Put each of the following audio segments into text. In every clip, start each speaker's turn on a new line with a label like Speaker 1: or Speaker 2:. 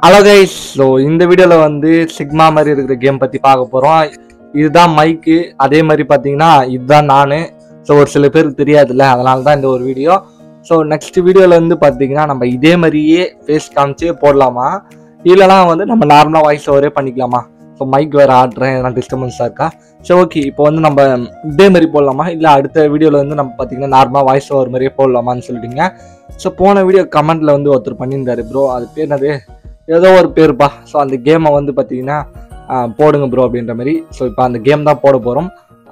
Speaker 1: hello guys so இந்த வீடியோவில் வந்து சிக்மா மாதிரி இருக்கிற கேம் பற்றி பார்க்க போகிறோம் இதுதான் மைக்கு அதே மாதிரி பார்த்தீங்கன்னா இதுதான் நான் ஸோ ஒரு சில பேருக்கு தெரியாதுல்ல அதனால தான் இந்த ஒரு வீடியோ ஸோ நெக்ஸ்ட் வீடியோவில் வந்து பார்த்தீங்கன்னா நம்ம இதே மாதிரியே ஃபேஸ் காமிச்சே போடலாமா இல்லைனா வந்து நம்ம நார்மலாக வாய்ஸ் ஓவரே பண்ணிக்கலாமா ஸோ மைக் வேறு ஆடுறேன் எதனா டிஸ்டர்பன்ஸாக இருக்கா ஸோ ஓகே இப்போ வந்து நம்ம இதே மாதிரி போடலாமா இல்லை அடுத்த வீடியோவில் வந்து நம்ம பார்த்தீங்கன்னா நார்மலாக வாய்ஸ் ஓவர் மாதிரியே போடலாமான்னு சொல்லிட்டீங்க ஸோ போன வீடியோ கமெண்ட்டில் வந்து ஒருத்தர் பண்ணியிருந்தாரு ப்ரோ அது பேர் என்னது ஏதோ ஒரு பேருப்பா ஸோ அந்த கேமை வந்து பார்த்தீங்கன்னா ஆஹ், போடுங்க ப்ரோ அப்படின்ற மாதிரி ஸோ இப்போ அந்த கேம் தான் போட போகிறோம்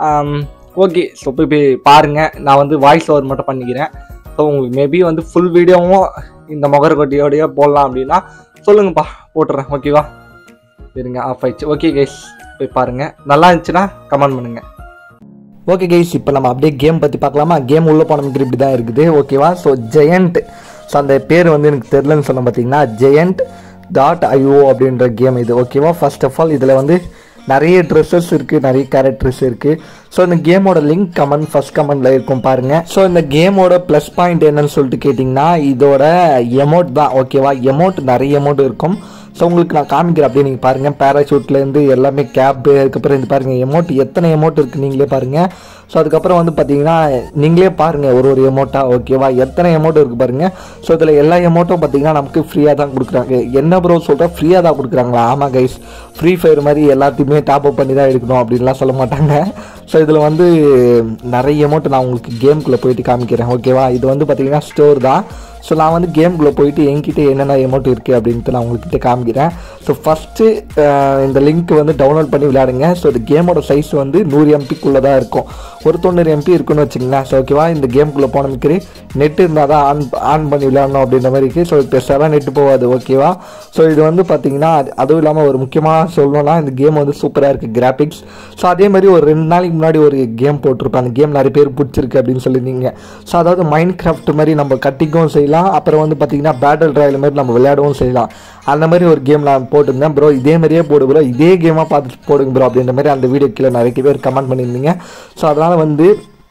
Speaker 1: ஓகே ஸோ போய் போய் பாருங்கள் நான் வந்து வாய்ஸ் ஓவர் மட்டும் பண்ணிக்கிறேன் ஸோ உங்களுக்கு மேபி வந்து ஃபுல் வீடியோவும் இந்த முகரக்கொட்டியோடய போடலாம் அப்படின்னா சொல்லுங்கப்பா போட்டுறேன் ஓகேவா இருங்க ஆஃப் ஆயிடுச்சு ஓகே கைஸ் போய் பாருங்கள் நல்லா இருந்துச்சுன்னா கமெண்ட் பண்ணுங்கள் ஓகே கைஸ் இப்போ நம்ம அப்படியே கேம் பற்றி பார்க்கலாமா கேம் உள்ளே போன மாதிரி இப்படி தான் இருக்குது ஓகேவா ஸோ ஜெயண்ட் ஸோ அந்த பேர் வந்து எனக்கு தெரிலன்னு சொன்ன பார்த்தீங்கன்னா ஜெயண்ட் டாட் ஐஓ அப்படின்ற கேம் இது ஓகேவா ஃபர்ஸ்ட் ஆஃப் ஆல் இதில் வந்து நிறைய ட்ரெஸ்ஸஸ் இருக்குது நிறைய கேரக்டர்ஸ் இருக்குது ஸோ இந்த கேமோட லிங்க் கமெண்ட் ஃபர்ஸ்ட் கமெண்ட்டில் இருக்கும் பாருங்கள் ஸோ இந்த கேமோட ப்ளஸ் பாயிண்ட் என்னன்னு சொல்லிட்டு கேட்டிங்கன்னா இதோட எமௌண்ட் தான் ஓகேவா எமௌண்ட் நிறைய எமௌண்ட் இருக்கும் ஸோ உங்களுக்கு நான் காமிக்கிறேன் அப்படியே நீங்கள் பாருங்கள் பேராஷூட்லேருந்து எல்லாமே கேப்பு அதுக்கப்புறம் இது பாருங்கள் எமௌண்ட் எத்தனை எமௌண்ட் இருக்குது நீங்களே பாருங்கள் ஸோ அதுக்கப்புறம் வந்து பார்த்தீங்கன்னா நீங்களே பாருங்கள் ஒரு ஒரு எமௌண்ட்டாக ஓகேவா எத்தனை எமௌண்ட் இருக்குது பாருங்கள் ஸோ இதில் எல்லா எமௌண்ட்டும் பார்த்தீங்கன்னா நமக்கு ஃப்ரீயாக தான் கொடுக்குறாங்க என்ன ப்ரோ சொல்கிறேன் ஃப்ரீயாக தான் கொடுக்குறாங்களா ஆமாம் கைஸ் ஃப்ரீ ஃபயர் மாதிரி எல்லாத்தையுமே டாப் அப் பண்ணி தான் எடுக்கணும் அப்படின்லாம் சொல்ல மாட்டாங்க ஸோ இதில் வந்து நிறைய எமௌண்ட் நான் உங்களுக்கு கேம்குள்ளே போயிட்டு காமிக்கிறேன் ஓகேவா இது வந்து பார்த்தீங்கன்னா ஸ்டோர் தான் ஸோ நான் வந்து கேம்குள்ளே போயிட்டு என்கிட்ட என்னென்ன எமௌண்ட் இருக்குது அப்படின்ட்டு நான் உங்கள்கிட்ட காமிக்கிறேன் ஸோ ஃபஸ்ட்டு இந்த லிங்க் வந்து டவுன்லோட் பண்ணி விளையாடுங்க ஸோ இந்த கேமோட சைஸ் வந்து நூறு எம்பிக்குள்ளே தான் இருக்கும் ஒரு தொண்ணூறு எம்பி இருக்குன்னு வச்சுங்களேன் ஸோ ஓகேவா இந்த கேம்குள்ளே போன மிக்கிறி நெட் இருந்தால் தான் ஆன் ஆன் பண்ணி விளையாடணும் அப்படின்ற மாதிரி இருக்குது ஸோ பெருசாக நெட்டு போகாது ஓகேவா ஸோ இது வந்து பார்த்தீங்கன்னா அது- அதுவும் இல்லாமல் ஒரு முக்கியமாக சொல்லணும்னா இந்த கேம் வந்து சூப்பராக இருக்குது கிராஃபிக்ஸ் ஸோ அதே மாதிரி ஒரு ரெண்டு நாளைக்கு முன்னாடி ஒரு கேம் போட்டிருப்பேன் அந்த கேம் நிறைய பேர் பிடிச்சிருக்கு அப்படின்னு சொல்லியிருந்தீங்க ஸோ அதாவது மைண்ட் கிராஃப்ட் மாதிரி நம்ம கட்டிக்கவும் செய்யலாம் அப்புறம் வந்து பார்த்தீங்கன்னா பேட்டில் ட்ராயல் மாதிரி நம்ம விளையாடவும் செய்யலாம் அந்த மாதிரி ஒரு கேம் நான் போட்டிருந்தேன் ப்ரோ இதே மாதிரியே போடு ப்ரோ இதே கேமாக பார்த்து போடுங்க ப்ரோ அப்படின்ற மாதிரி அந்த வீடியோ கீழே நிறைய பேர் கமெண்ட் பண்ணியிருந்தீங்க ஸோ அதனால் வந்து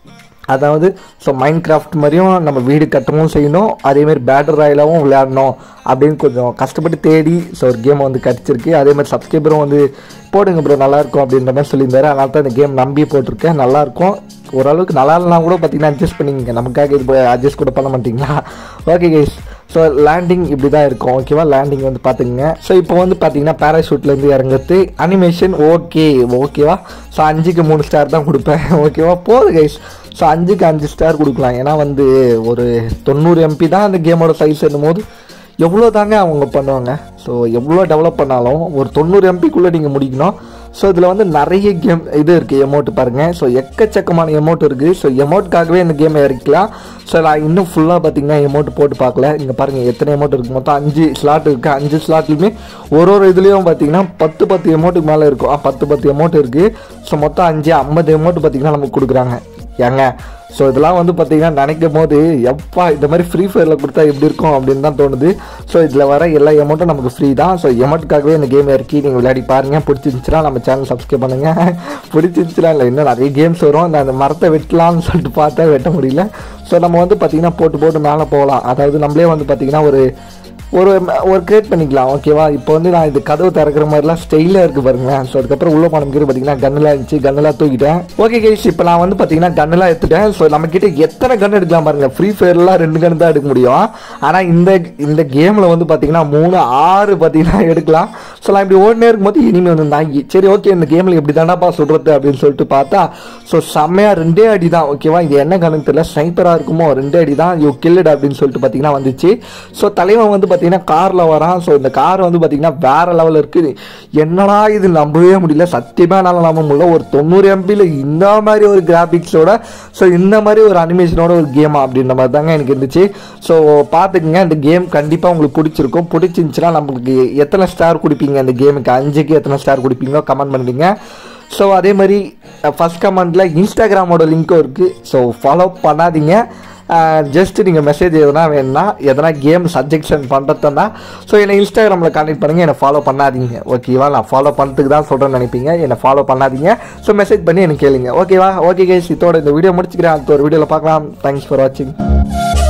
Speaker 1: அதாவது ஸோ மைண்ட் கிராஃப்ட் மாதிரியும் நம்ம வீடு கட்டவும் செய்யணும் அதேமாதிரி பேட்டர் ராயலாகவும் விளையாடணும் அப்படின்னு கொஞ்சம் கஷ்டப்பட்டு தேடி ஸோ ஒரு கேம் வந்து கிடச்சிருக்கு அதே மாதிரி சப்ஸ்கிரைபரும் வந்து போடுங்க ப்ரோ நல்லாயிருக்கும் அப்படின்ற மாதிரி சொல்லியிருந்தாரு அதனால தான் இந்த கேம் நம்பி போட்டிருக்கேன் நல்லாயிருக்கும் ஓரளவுக்கு நல்லா இல்லைனா கூட பார்த்தீங்கன்னா அட்ஜஸ்ட் பண்ணிக்கங்க நமக்காக இது அட்ஜஸ்ட் கூட பண்ண மாட்டீங்களா ஓகே கைஸ் ஸோ லேண்டிங் இப்படி தான் இருக்கும் ஓகேவா லேண்டிங் வந்து பார்த்துங்க ஸோ இப்போ வந்து பார்த்தீங்கன்னா பேராஷூட்லேருந்து இறங்குறது அனிமேஷன் ஓகே ஓகேவா ஸோ அஞ்சுக்கு மூணு ஸ்டார் தான் கொடுப்பேன் ஓகேவா போதும் கைஸ் ஸோ அஞ்சுக்கு அஞ்சு ஸ்டார் கொடுக்கலாம் ஏன்னா வந்து ஒரு தொண்ணூறு எம்பி தான் அந்த கேமோட சைஸ் என்னும் போது எவ்வளோ தாங்க அவங்க பண்ணுவாங்க ஸோ எவ்வளோ டெவலப் பண்ணாலும் ஒரு தொண்ணூறு எம்பிக்குள்ளே நீங்கள் முடிக்கணும் ஸோ இதில் வந்து நிறைய கேம் இது இருக்குது எமௌண்ட் பாருங்கள் ஸோ எக்கச்சக்கமான எமௌண்ட் இருக்குது ஸோ எமௌண்ட்காகவே இந்த கேமை இறக்கலாம் ஸோ நான் இன்னும் ஃபுல்லாக பார்த்தீங்கன்னா எமௌண்ட் போட்டு பார்க்கல இங்கே பாருங்கள் எத்தனை எமௌண்ட் இருக்குது மொத்தம் அஞ்சு ஸ்லாட் இருக்குது அஞ்சு ஸ்லாட்லையுமே ஒரு ஒரு இதுலேயும் பார்த்தீங்கன்னா பத்து பத்து எமௌண்ட்டுக்கு மேலே இருக்கும் ஆ, பத்து பத்து எமௌண்ட் இருக்குது ஸோ மொத்தம் அஞ்சு ஐம்பது எமௌண்ட் பார்த்தீங்கன்னா நமக்கு கொடுக்குறாங்க ஏங்க ஸோ இதெல்லாம் வந்து பார்த்தீங்கன்னா நினைக்கும் போது எப்பா இந்த மாதிரி ஃப்ரீ ஃபயரில் கொடுத்தா எப்படி இருக்கும் அப்படின்னு தான் தோணுது ஸோ இதில் வர எல்லா எமௌண்ட்டும் நமக்கு ஃப்ரீ தான் ஸோ எமௌண்ட்டுக்காகவே இந்த கேம் இறக்கி நீங்கள் விளையாடி பாருங்கள் பிடிச்சிருந்துச்சுன்னா நம்ம சேனல் சப்ஸ்கிரைப் பண்ணுங்கள் பிடிச்சிருந்துச்சுன்னா இல்லை இன்னும் நிறைய கேம்ஸ் வரும் நான் அந்த மரத்தை வெட்டலாம்னு சொல்லிட்டு பார்த்தா வெட்ட முடியல ஸோ நம்ம வந்து பார்த்தீங்கன்னா போட்டு போட்டு மேலே போகலாம் அதாவது நம்மளே வந்து பார்த்தீங்கன்னா ஒரு ஒரு ஒரு கிரியேட் பண்ணிக்கலாம் ஓகேவா இப்போ வந்து நான் இது கதவு திறக்கிற மாதிரிலாம் ஸ்டைலாக இருக்குது பாருங்களேன் ஸோ அதுக்கப்புறம் உள்ள போன கீழே பார்த்தீங்கன்னா கன்னெலாம் இருந்துச்சு கன்னெலாம் தூக்கிட்டேன் ஓகே கைஸ் இப்போ நான் வந்து பார்த்தீங்கன்னா கன்னெலாம் எடுத்துட்டேன் ஸோ நம்மக்கிட்ட எத்தனை கன் எடுக்கலாம் பாருங்க ஃப்ரீ ஃபயர்லாம் ரெண்டு கன் தான் எடுக்க முடியும் ஆனால் இந்த இந்த கேமில் வந்து பார்த்தீங்கன்னா மூணு ஆறு பார்த்தீங்கன்னா எடுக்கலாம் ஸோ நான் இப்படி ஓடினே இருக்கும்போது இனிமே வந்து நாங்கி சரி ஓகே இந்த கேமில் எப்படி தானப்பா சொல்கிறது அப்படின்னு சொல்லிட்டு பார்த்தா ஸோ செம்மையாக ரெண்டே அடி தான் ஓகேவா இது என்ன கணக்கு தெரியல ஸ்னைப்பராக இருக்குமோ ரெண்டே அடி தான் யூ கில்லட் அப்படின்னு சொல்லிட்டு பார்த்தீங்கன்னா வந்துச்சு ஸோ தலைவன் வந்து பார்த்தீங்கன்னா காரில் வரான் ஸோ இந்த கார் வந்து பார்த்தீங்கன்னா வேற லெவலில் இருக்குது என்னடா இது நம்பவே முடியல சத்தியமாக என்னால் நம்ப முடியல ஒரு தொண்ணூறு எம்பியில் இந்த மாதிரி ஒரு கிராஃபிக்ஸோட ஸோ இந்த மாதிரி ஒரு அனிமேஷனோட ஒரு கேமா அப்படின்ற மாதிரி தாங்க எனக்கு இருந்துச்சு ஸோ பார்த்துக்குங்க இந்த கேம் கண்டிப்பாக உங்களுக்கு பிடிச்சிருக்கும் பிடிச்சிருந்துச்சுன்னா நம்மளுக்கு எத்தனை ஸ்டார் கொடுப்பீங்க இந்த கேமுக்கு அஞ்சுக்கு எத்தனை ஸ்டார் கொடுப்பீங்களோ கமெண்ட் பண்ணுறீங்க ஸோ அதே மாதிரி ஃபஸ்ட் கமெண்ட்டில் இன்ஸ்டாகிராமோட லிங்க்கும் இருக்குது ஸோ ஃபாலோ பண்ணாதீங்க ஜஸ்ட் நீங்கள் மெசேஜ் எதனா வேணும்னா எதனா கேம் சஜெக்ஷன் பண்ணுறதுனா ஸோ என்னை இன்ஸ்டாகிராமில் கான்டெக்ட் பண்ணுங்கள் என்னை ஃபாலோ பண்ணாதீங்க ஓகேவா நான் ஃபாலோ பண்ணுறதுக்கு தான் சொல்கிறேன்னு நினைப்பீங்க என்னை ஃபாலோ பண்ணாதீங்க ஸோ மெசேஜ் பண்ணி எனக்கு கேளுங்க ஓகேவா ஓகே கைஸ் இதோட இந்த வீடியோ முடிச்சுக்கிறேன் அடுத்த ஒரு வீடியோவில் பார்க்கலாம் தேங்க்ஸ் ஃபார் வாட்சிங்